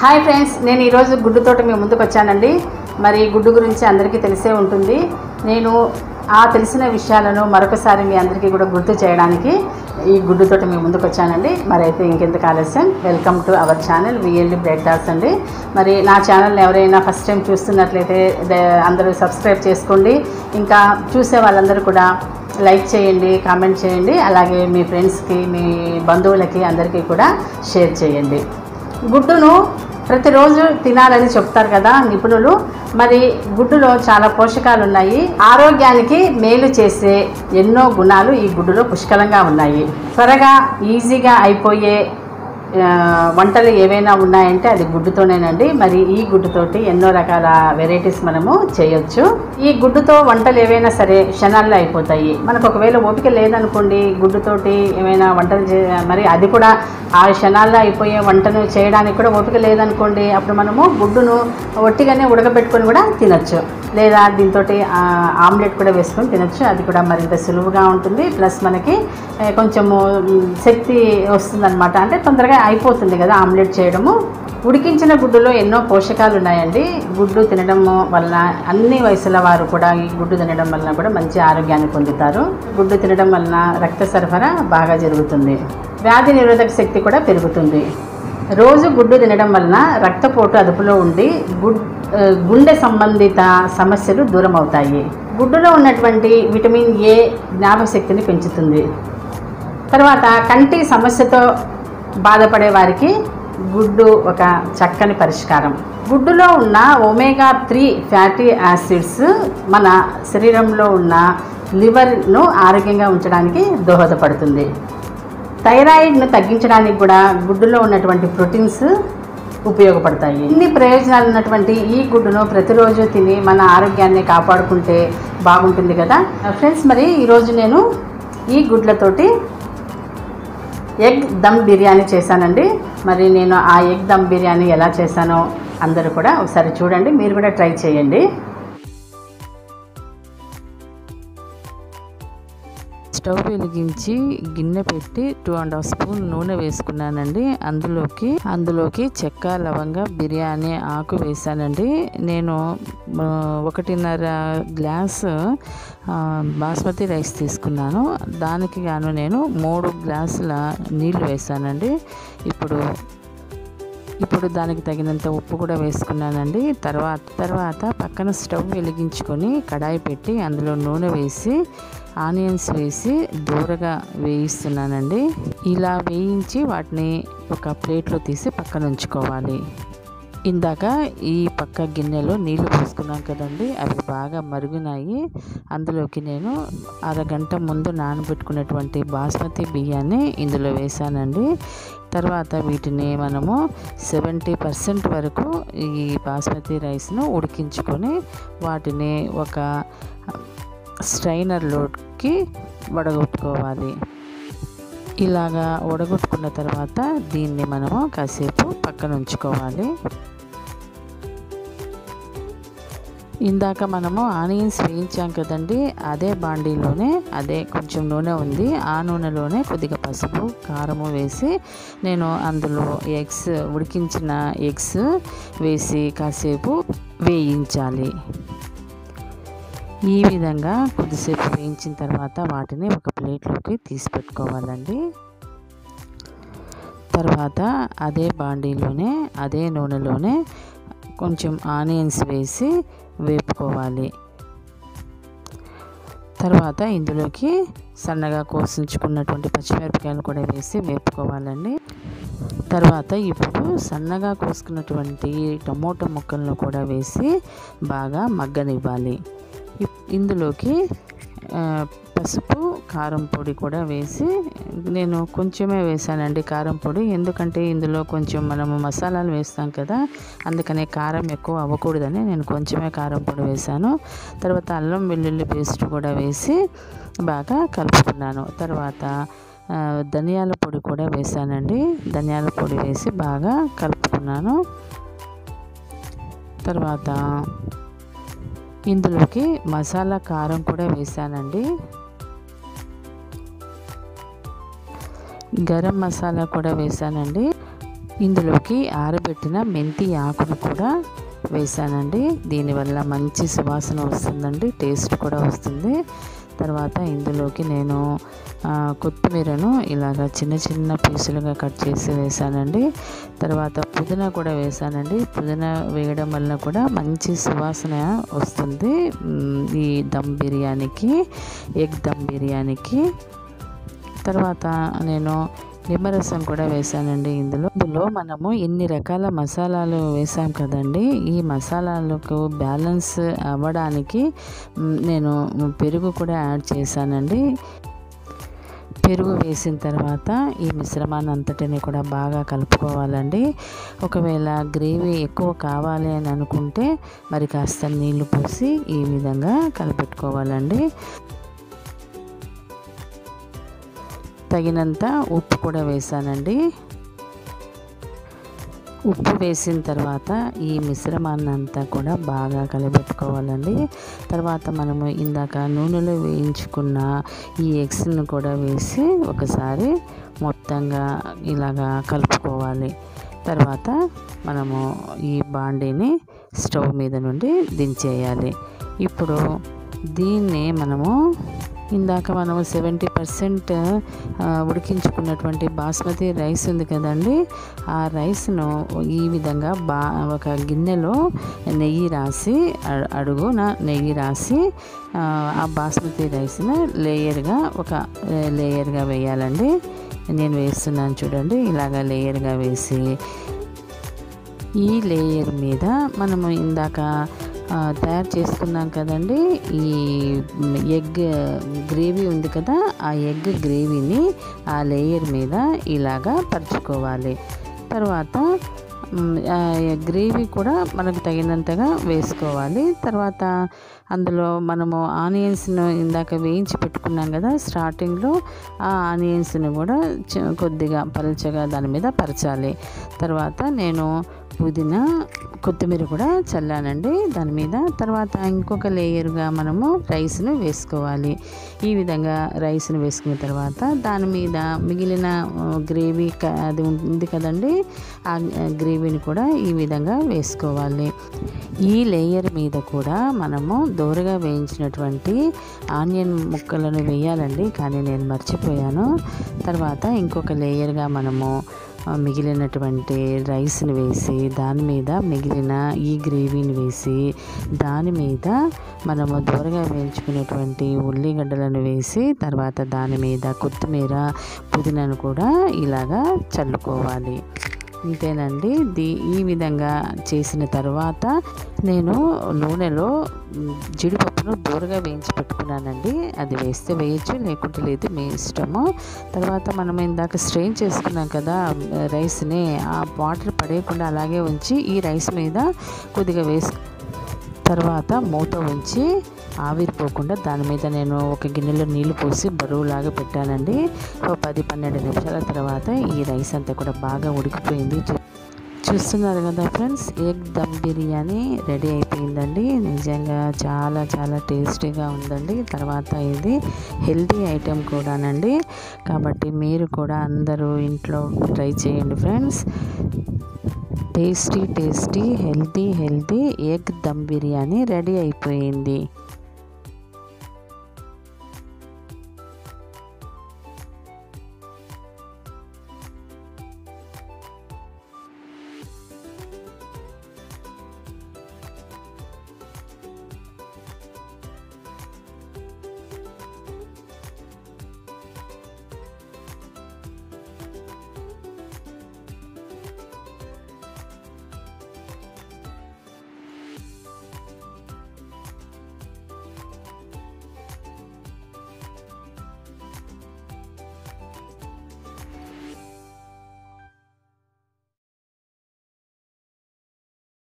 hi friends నేను ఈరోజు గుడ్డుతోటి మీ ముందుకు వచ్చానండి మరి గుడ్డు గురించి అందరికీ తెలిసే ఉంటుంది నేను ఆ తెలిసిన విషయాలను మరొకసారి మీ అందరికీ కూడా గుర్తు చేయడానికి ఈ గుడ్డుతోటి మీ ముందుకు వచ్చానండి మరి అయితే ఇంకెందుకు ఆలస్యం వెల్కమ్ టు అవర్ ఛానల్ విఎల్డి బ్రెడ్ డాట్స్ అండి మరి నా ఛానల్ ఎవరైనా ఫస్ట్ టైం చూస్తున్నట్లయితే ద- అందరూ సబ్స్క్రైబ్ చేసుకోండి ఇంకా చూసే వాళ్ళందరూ కూడా లైక్ చేయండి కామెంట్ చేయండి అలాగే మీ ఫ్రెండ్స్కి మీ బంధువులకి అందరికీ కూడా షేర్ చేయండి గుడ్డును ప్రతిరోజు తినాలని చెప్తారు కదా నిపుణులు మరి గుడ్డులో చాలా పోషకాలు ఉన్నాయి ఆరోగ్యానికి మేలు చేసే ఎన్నో గుణాలు ఈ గుడ్డులో పుష్కలంగా ఉన్నాయి త్వరగా ఈజీగా అయిపోయే ఆ, వంటలు ఏవైనా ఉన్నాయంటే అది గుడ్డుతోనేనండి మరి ఈ గుడ్డుతోటి ఎన్నో రకాల వెరైటీస్ మనము చేయొచ్చు ఈ గుడ్డుతో వంటలు ఏవైనా సరే క్షణాల్లో అయిపోతాయి మనకు ఒకవేళ ఓపిక లేదనుకోండి గుడ్డుతోటి ఏమైనా వంటలు చే మరి అది కూడా ఆ క్షణాల్లో అయిపోయే వంటను చేయడానికి కూడా ఓపిక లేదనుకోండి అప్పుడు మనము గుడ్డును ఒట్టిగానే ఉడకబెట్టుకొని కూడా తినొచ్చు లేదా దీంతో ఆమ్లెట్ కూడా వేసుకొని తినొచ్చు అది కూడా మరింత సులువుగా ఉంటుంది ప్లస్ మనకి ఏ, కొంచెము మ్, శక్తి వస్తుందన్నమాట అంటే తొందరగా అయిపోతుంది కదా ఆమ్లెట్ చేయడము ఉడికించిన గుడ్డులో ఎన్నో పోషకాలు ఉన్నాయండి గుడ్డు తినడం వలన అన్ని వయసుల వారు కూడా ఈ గుడ్డు తినడం వలన కూడా మంచి ఆరోగ్యాన్ని పొందుతారు గుడ్డు తినడం వలన రక్త సరఫరా బాగా జరుగుతుంది వ్యాధి నిరోధక శక్తి కూడా పెరుగుతుంది రోజు గుడ్డు తినడం వలన రక్తపోటు అదుపులో ఉండి గుడ్ ఆ, గుండె సంబంధిత సమస్యలు దూరం అవుతాయి గుడ్డులో ఉన్నటువంటి విటమిన్ ఏ జ్ఞాపశక్తిని పెంచుతుంది తర్వాత కంటి సమస్యతో బాధపడే వారికి గుడ్డు ఒక చక్కని పరిష్కారం గుడ్డులో ఉన్న ఒమేగా త్రీ ఫ్యాటీ యాసిడ్స్ మన శరీరంలో ఉన్న లివర్ను ఆరోగ్యంగా ఉంచడానికి దోహదపడుతుంది థైరాయిడ్ను తగ్గించడానికి కూడా గుడ్డులో ఉన్నటువంటి ప్రోటీన్స్ ఉపయోగపడతాయి ఇన్ని ప్రయోజనాలు ఉన్నటువంటి ఈ గుడ్డును ప్రతిరోజు తిని మన ఆరోగ్యాన్ని కాపాడుకుంటే బాగుంటుంది కదా ఫ్రెండ్స్ మరి ఈరోజు నేను ఈ గుడ్లతోటి ఎగ్ దమ్ బిర్యానీ చేశానండి మరి నేను ఆ ఎగ్ దమ్ బిర్యానీ ఎలా చేశానో అందరూ కూడా ఒకసారి చూడండి మీరు కూడా ట్రై చేయండి స్టవ్ వెలిగించి గిన్నె పెట్టి టూ అండ్ హాఫ్ స్పూన్ నూనె వేసుకున్నానండి అందులోకి అందులోకి చెక్క లవంగ బిర్యానీ ఆకు వేసానండి నేను ఆ, ఒకటిన్నర గ్లాస్ ఆ, బాస్మతి రైస్ తీసుకున్నాను దానికి గాను నేను మూడు గ్లాసుల నీళ్లు వేసానండి ఇప్పుడు ఇప్పుడు దానికి తగినంత ఉప్పు కూడా వేసుకున్నానండి తర్వాత తర్వాత పక్కన స్టవ్ వెలిగించుకొని కడాయి పెట్టి అందులో నూనె వేసి ఆనియన్స్ వేసి దూరగా వేయిస్తున్నానండి ఇలా వేయించి వాటిని ఒక ప్లేట్లో తీసి పక్కన ఉంచుకోవాలి ఇందాక ఈ పక్క గిన్నెలో నీళ్లు పోసుకున్నాం కదండి అవి బాగా మరుగునాయి అందులోకి నేను అరగంట ముందు నానబెట్టుకున్నటువంటి బాస్మతి బియ్యాన్ని ఇందులో వేసానండి తర్వాత వీటిని మనము సెవెంటీ పర్సెంట్ వరకు ఈ బాస్మతి రైస్ను ఉడికించుకొని వాటిని ఒక స్ట్రైనర్లోకి వడగొట్టుకోవాలి ఇలాగా వడగొట్టుకున్న తర్వాత దీన్ని మనము కాసేపు పక్కన ఉంచుకోవాలి ఇందాక మనము ఆనియన్స్ వేయించాం కదండి అదే బాండీలోనే అదే కొంచెం నూనె ఉంది ఆ నూనెలోనే కొద్దిగా పసుపు కారము వేసి నేను అందులో ఎగ్స్ ఉడికించిన ఎగ్స్ వేసి కాసేపు వేయించాలి ఈ విధంగా కొద్దిసేపు వేయించిన తర్వాత వాటిని ఒక ప్లేట్లోకి తీసి పెట్టుకోవాలండి తర్వాత అదే బాండీలోనే అదే నూనెలోనే కొంచెం ఆనియన్స్ వేసి వేపుకోవాలి తర్వాత ఇందులోకి సన్నగా కోసించుకున్నటువంటి పచ్చిమిరపకాయలు కూడా వేసి వేపుకోవాలండి తర్వాత ఇప్పుడు సన్నగా కోసుకున్నటువంటి టమోటా ముక్కలను కూడా వేసి బాగా మగ్గనివ్వాలి ఇప్- ఇందులోకి ఆ, పసుపు కారం పొడి కూడా వేసి నేను కొంచెమే వేసానండి కారం పొడి ఎందుకంటే ఇందులో కొంచెం మనము మసాలాలు వేస్తాం కదా అందుకనే కారం ఎక్కువ అవ్వకూడదని నేను కొంచెమే కారం పొడి వేసాను తర్వాత అల్లం వెల్లుల్లి పేస్ట్ కూడా వేసి బాగా కలుపుకున్నాను తర్వాత ఆ, ధనియాల పొడి కూడా వేసానండి ధనియాల పొడి వేసి బాగా కలుపుకున్నాను తర్వాత ఇందులోకి మసాలా కారం కూడా వేసానండి గరం మసాలా కూడా వేసానండి ఇందులోకి ఆరబెట్టిన మెంతి ఆకును కూడా వేసానండి దీనివల్ల మంచి సువాసన వస్తుందండి టేస్ట్ కూడా వస్తుంది తర్వాత ఇందులోకి నేను ఆ, కొత్తిమీరను ఇలాగ చిన్న చిన్న పీసులుగా కట్ చేసి వేసానండి తర్వాత పుదీనా కూడా వేసానండి పుదీనా వేయడం వల్ల కూడా మంచి సువాసన వస్తుంది మ్, ఈ దమ్ బిర్యానీకి ఎగ్ దమ్ బిర్యానీకి తర్వాత నేను నిమ్మరసం కూడా వేసానండి ఇందులో ఇందులో మనము ఇన్ని రకాల మసాలాలు వేసాం కదండి ఈ మసాలాలకు బ్యాలెన్స్ అవ్వడానికి మ్, నేను పెరుగు కూడా యాడ్ చేశానండి పెరుగు వేసిన తర్వాత ఈ మిశ్రమాన్ని అంతటిని కూడా బాగా కలుపుకోవాలండి ఒకవేళ గ్రేవీ ఎక్కువ కావాలి అని అనుకుంటే మరి కాస్త నీళ్లు పోసి ఈ విధంగా కలిపెట్టుకోవాలండి తగినంత ఉప్పు కూడా వేసానండి ఉప్పు వేసిన తర్వాత ఈ మిశ్రమాన్ని అంతా కూడా బాగా కలిపెట్టుకోవాలండి తర్వాత మనము ఇందాక నూనెలో వేయించుకున్న ఈ ఎగ్స్ను కూడా వేసి ఒకసారి మొత్తంగా ఇలాగా కలుపుకోవాలి తర్వాత మనము ఈ బాండీని స్టవ్ మీద నుండి దించేయాలి ఇప్పుడు దీన్ని మనము ఇందాక మనము సెవెంటీ పర్సెంట్ ఉడికించుకున్నటువంటి బాస్మతి రైస్ ఉంది కదండి ఆ రైస్ను ఈ విధంగా బా ఒక గిన్నెలో నెయ్యి రాసి అ- అడుగున నెయ్యి రాసి ఆ, ఆ బాస్మతి రైస్ను లేయర్గా ఒక లేయర్గా వేయాలండి నేను వేస్తున్నాను చూడండి ఇలాగ లేయర్గా వేసి ఈ లేయర్ మీద మనము ఇందాక ఆ, తయారు చేసుకున్నాం కదండి ఈ ఎగ్ గ్రేవీ ఉంది కదా ఆ ఎగ్ గ్రేవీని ఆ లేయర్ మీద ఇలాగా పరుచుకోవాలి తర్వాత మ్, ఆ గ్రేవీ కూడా మనకు తగినంతగా వేసుకోవాలి తర్వాత అందులో మనము ఆనియన్స్ను ఇందాక వేయించి పెట్టుకున్నాం కదా స్టార్టింగ్లో ఆ ఆనియన్స్ని కూడా చ- కొద్దిగా పలుచగా దాని మీద పరచాలి తర్వాత నేను పుదీనా కొత్తిమీర కూడా చల్లానండి దాని మీద తర్వాత ఇంకొక లేయర్గా మనము రైస్ను వేసుకోవాలి ఈ విధంగా రైస్ను వేసుకున్న తర్వాత దాని మీద మిగిలిన ఆ, గ్రేవీ క- అది ఉంది కదండి ఆ గ్రేవీని కూడా ఈ విధంగా వేసుకోవాలి ఈ లేయర్ మీద కూడా మనము దోరగా వేయించినటువంటి ఆనియన్ ముక్కలను వేయాలండి కానీ నేను మర్చిపోయాను తర్వాత ఇంకొక లేయర్గా మనము ఆ, మిగిలినటువంటి రైస్ని వేసి దాని మీద మిగిలిన ఈ గ్రేవీని వేసి దాని మీద మనము దూరగా వేయించుకునేటువంటి ఉల్లిగడ్డలను వేసి తర్వాత దాని మీద కొత్తిమీర పుదీనాను కూడా ఇలాగా చల్లుకోవాలి ఇంతేనండి దీ ఈ విధంగా చేసిన తర్వాత నేను నూనెలో మ్, జీడిపప్పును దూరగా వేయించి పెట్టుకున్నానండి అది వేస్తే వేయచ్చు లేకుంటే లేదు మీ ఇష్టము తర్వాత మనం ఇందాక స్ట్రెయిన్ చేసుకున్నాం కదా మ్, రైస్ని ఆ వాటర్ పడేయకుండా అలాగే ఉంచి ఈ రైస్ మీద కొద్దిగా వేసు తర్వాత మూత ఉంచి ఆవిరిపోకుండా దాని మీద నేను ఒక గిన్నెలో నీళ్లు పోసి బరువులాగా పెట్టానండి ఒక పది పన్నెండు నిమిషాల తర్వాత ఈ రైస్ అంతా కూడా బాగా ఉడికిపోయింది చూ- చూస్తున్నారు కదా friends egg dum biryani ready అయిపోయిందండి నిజంగా చాలా చాలా టేస్టీగా ఉందండి తర్వాత ఇది హెల్తీ ఐటెం కూడానండి కాబట్టి మీరు కూడా అందరూ ఇంట్లో ట్రై చేయండి friends tasty tasty healthy healthy egg dum biryani ready అయిపోయింది